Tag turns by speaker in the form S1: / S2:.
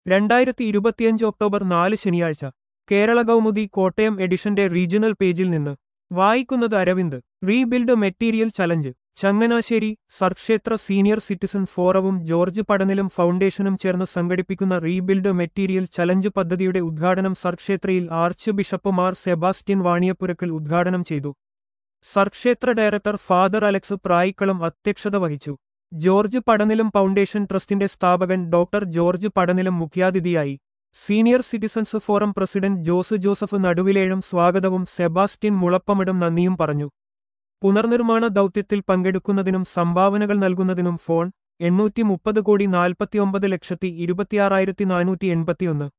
S1: രണ്ടായിരത്തി ഇരുപത്തിയഞ്ച് ഒക്ടോബർ നാല് ശനിയാഴ്ച കേരള കൗമുദി കോട്ടയം എഡിഷന്റെ റീജിയണൽ പേജിൽ നിന്ന് വായിക്കുന്നത് Aravind rebuild material challenge Changanassery Sarkshetra senior citizen ഫോറവും ജോർജ് പടനിലും ഫൗണ്ടേഷനും ചേർന്ന് സംഘടിപ്പിക്കുന്ന റീബിൽഡ് മെറ്റീരിയൽ ചലഞ്ച് പദ്ധതിയുടെ ഉദ്ഘാടനം സർക്ഷേത്രയിൽ ആർച്ച് ബിഷപ്പ് മാർ സെബാസ്റ്റ്യൻ വാണിയപ്പുരക്കൽ ഉദ്ഘാടനം ചെയ്തു സർക്ഷേത്ര ഡയറക്ടർ ഫാദർ അലക്സ് പ്രായിക്കളം അധ്യക്ഷത വഹിച്ചു ജോർജ് പടനിലം ഫൗണ്ടേഷൻ ട്രസ്റ്റിന്റെ സ്ഥാപകൻ ഡോക്ടർ ജോർജ് പടനിലം മുഖ്യാതിഥിയായി senior citizens forum president Jose Joseph നടുവിലേഴും സ്വാഗതവും സെബാസ്റ്റ്യൻ മുളപ്പമിടും നന്ദിയും പറഞ്ഞു പുനർനിർമ്മാണ ദൗത്യത്തിൽ പങ്കെടുക്കുന്നതിനും സംഭാവനകൾ നൽകുന്നതിനും ഫോൺ എണ്ണൂറ്റി മുപ്പത് കോടി നാൽപ്പത്തിയൊമ്പത് ലക്ഷത്തി ഇരുപത്തിയാറായിരത്തി നാനൂറ്റി എൺപത്തിയൊന്ന്